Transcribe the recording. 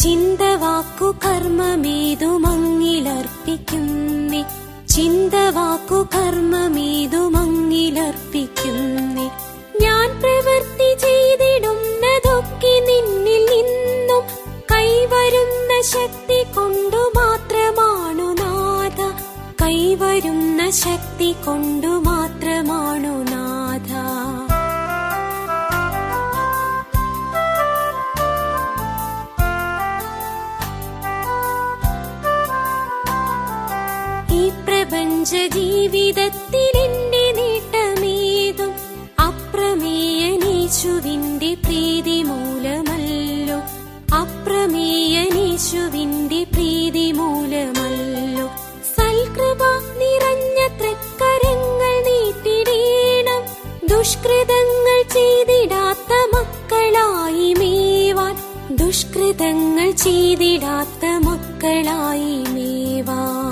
ചിന്തവാക്കു കർമ്മമേതുമങ്ങിലർപ്പിക്കുന്നേ ചിന്തവാക്കു കർമ്മമേതുമങ്ങിലർപ്പിക്കുന്നേ ഞാൻ പ്രവൃത്തി ചെയ്തിടുന്നതൊക്കെ നിന്നിൽ നിന്നും കൈവരുന്ന ശക്തി കൊണ്ടു മാത്രമാണു നാഥ കൈവരുന്ന ശക്തി കൊണ്ടു മാത്രമാണു നാഥ ഈ പ്രപഞ്ച ജീവിതത്തിൽ എന്റെ നേട്ടമേതും അപ്രമേയനീശുവിന്റെ പ്രീതി മൂലമല്ലോ അപ്രമേയനീശുവിന്റെ പ്രീതി മൂലമല്ലോ സൽകൃപ നിറഞ്ഞ തൃക്കരങ്ങൾ നീട്ടിടേണം ദുഷ്കൃതങ്ങൾ ചെയ്തിടാത്ത മക്കളായി മേവാൻ ദുഷ്കൃതങ്ങൾ ചെയ്തിടാത്ത മക്കളായി മേവാൻ